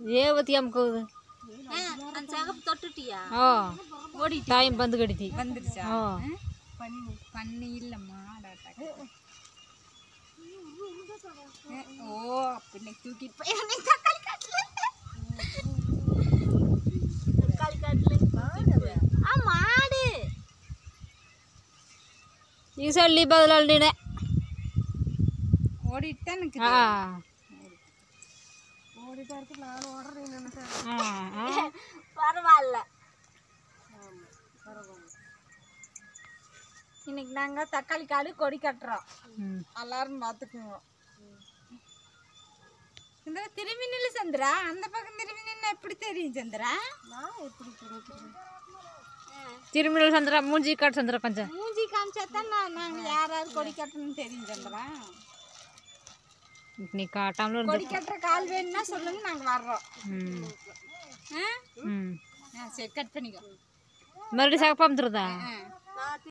ஏவத்தி அமுக்குது அந்த சிகப்பு தொட்டுட்டியா ஓ ஓடி டைம் பந்து கடித்தி வந்துருச்சா ஓ பண்ணி பண்ணி இல்லம்மா டாட்டா ஓ பின்ன தூக்கிட்டு போய் என்னை தக்காளி காட்டுல தக்காளி காட்டுல ஆ மாடு ఈ సల్లి బదులండినే ஓடிட்டு தான் எனக்கு பரவாயில்ல இன்னைக்கு நாங்க தக்காளி காடு கொடி கட்டுறோம் எல்லாரும் பார்த்துக்குவோம் சந்திரா திரும்பி நில்லு சந்திரா அந்த பக்கம் திரும்பி நின்று எப்படி தெரியும் சந்திரா తిరుమల సంద్ర మూంజి కట్ సంద్ర కొంచెం மூஞ்சி காமிச்சா தான் நான் நாங்கள் யார் யார் கொடி கட்டணும்னு தெரியும் சந்திரா నీ కాటంలో கொடி கட்டுற கால் வேணும்னா சொல்லுங்க நாங்கள் வர்றோம் ஆ? ఉమ్. ஆ சரி கட் பண்ணிக்கோ మరి సగ పంపుతుందా ஆ